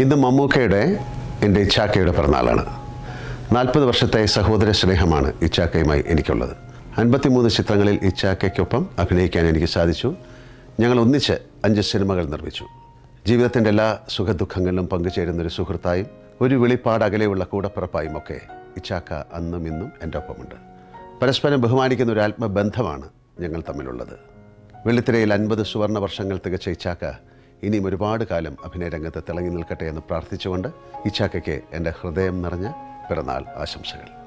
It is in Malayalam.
ഇന്ന് മമ്മൂക്കയുടെ എൻ്റെ ഇച്ചാക്കയുടെ പിറന്നാളാണ് നാൽപ്പത് വർഷത്തെ സഹോദര സ്നേഹമാണ് ഇച്ചാക്കയുമായി എനിക്കുള്ളത് അൻപത്തിമൂന്ന് ചിത്രങ്ങളിൽ ഇച്ചാക്കയ്ക്കൊപ്പം അഭിനയിക്കാൻ എനിക്ക് സാധിച്ചു ഞങ്ങൾ ഒന്നിച്ച് അഞ്ച് സിനിമകൾ നിർമ്മിച്ചു ജീവിതത്തിൻ്റെ എല്ലാ സുഖദുഃഖങ്ങളിലും പങ്കുചേരുന്നൊരു സുഹൃത്തായും ഒരു വെളിപ്പാട് അകലെയുള്ള കൂടപ്പിറപ്പായും ഒക്കെ ഇച്ചാക്ക അന്നും ഇന്നും എൻ്റെ ഒപ്പമുണ്ട് പരസ്പരം ബഹുമാനിക്കുന്ന ഒരു ആത്മബന്ധമാണ് ഞങ്ങൾ തമ്മിലുള്ളത് വെള്ളിത്തിരയിൽ അൻപത് സുവർണ വർഷങ്ങൾ തികച്ച ഇച്ചാക്ക ഇനിയും ഒരുപാട് കാലം അഭിനയ രംഗത്ത് തിളങ്ങി നിൽക്കട്ടെ എന്ന് പ്രാർത്ഥിച്ചുകൊണ്ട് ഇച്ചാക്കയ്ക്ക് എൻ്റെ ഹൃദയം നിറഞ്ഞ പിറന്നാൾ ആശംസകൾ